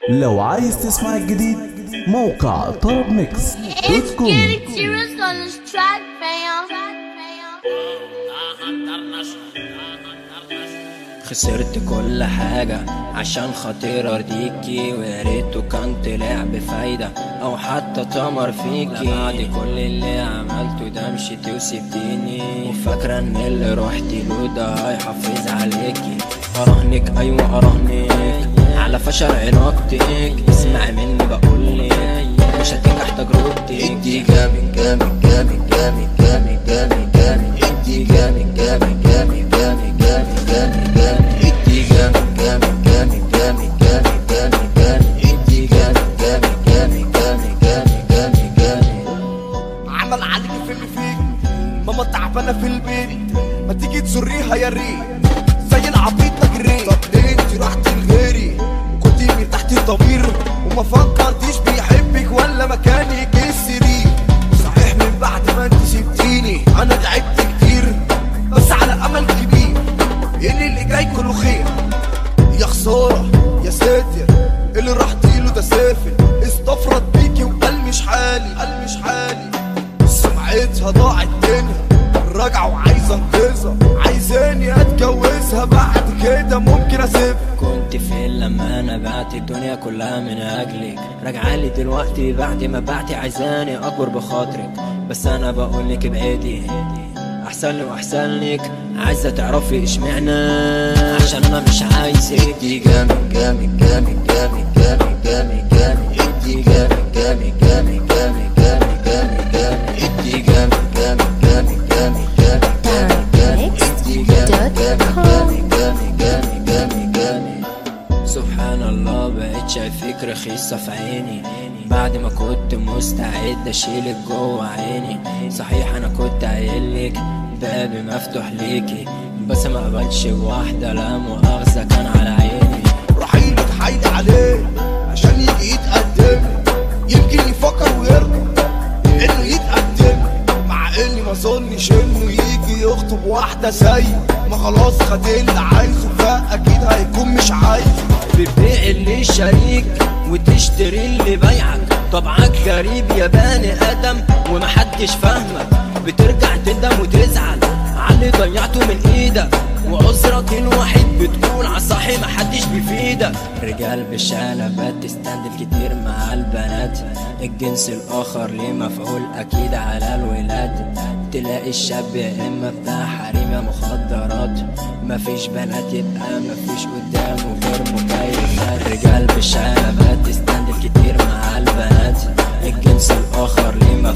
لو عايز تسمع الجديد موقع طرب ميكس دوت It's كوم getting serious on this track, fam. خسرت كل حاجة عشان خاطر ارضيكي ويا ريته كان طلع بفايدة او حتى تمر فيكي بعد كل اللي عملته ده مشيتي وسبتيني وفاكرة ان اللي رحتي له ده هيحافظ عليكي اراهنك ايوه اراهنك على فشل علاقتك اسمعي مني بقولك مش هتنجح تجربتك ادي جامد جامد جامد جامد جامد جامد جامد ادي جامد جامد جامد جامد جامد جامد جامد ادي جامد جامد جامد جامد جامد جامد جامد ادي جامد جامد جامد جامد جامد جامد جامد عمل عليك فيلم فيك ماما تعبانه في البيت ما تيجي تزوريها يا ريت زي العبيط ما جريت طب ليه انت رحتي لغيري وكنتي مرتاحتي ضمير وما فكرتيش بيحبك ولا مكانك السرير صحيح من بعد ما انت سبتيني انا تعبت كتير بس على امل كبير ان اللي جاي كله خير يا خسارة يا ساتر اللي رحتي له ده سافل استفرد بيكي وقال مش حالي قال مش حالي سمعتها ضاعت منها راجعة وعايزة انقذها عايزاني اتجوزها بعد كده ممكن اسيبها كنت فين لما انا بعت الدنيا كلها من اجلك راجعالي دلوقتي بعد ما بعتي عايزاني اكبر بخاطرك بس انا بقولك ابعدي احسن لي واحسن لك عايزه تعرفي اشمعنى عشان انا مش عايزك ادي جامد جامد جامد جامد جامد جامد جامد ادي جامد جامد جامد جامد جامد جامد جامد ادي جامد جامد جامد جامد جامد جامد جامد ادي جامد جامد جامد جامد جامد جامد جامد سبحان الله بقيت شايفك رخيصة في عيني بعد ما كنت مستعد اشيلك جوه عيني صحيح انا كنت قايلك بابي مفتوح ليكي بس ما قبلش واحدة لا مؤاخذة كان على عيني رحيلك حايل عليه عشان يجي يتقدم يمكن يفكر ويرضى انه يتقدم مع اني ما اظنش انه يجي يخطب واحدة زي ما خلاص خد اللي عايزه فاكيد هيكون مش عايزه بتبيع اللي شريك وتشتري اللي بيعك طبعك غريب يا بني ادم ومحدش فاهمك بترجع تندم وتزعل على اللي ضيعته من ايدك وعذرك الوحيد بتقول عالصاحي محدش بيفيدك رجال بالشنبات تستندل كتير مع البنات الجنس الاخر ليه مفعول اكيد على الولاد تلاقي الشاب يا اما بتاع حريم يا مخدرات مفيش بنات يبقى مفيش قدامه غير مكيفات رجال بالشنبات تستندل كتير مع البنات الجنس الاخر ليه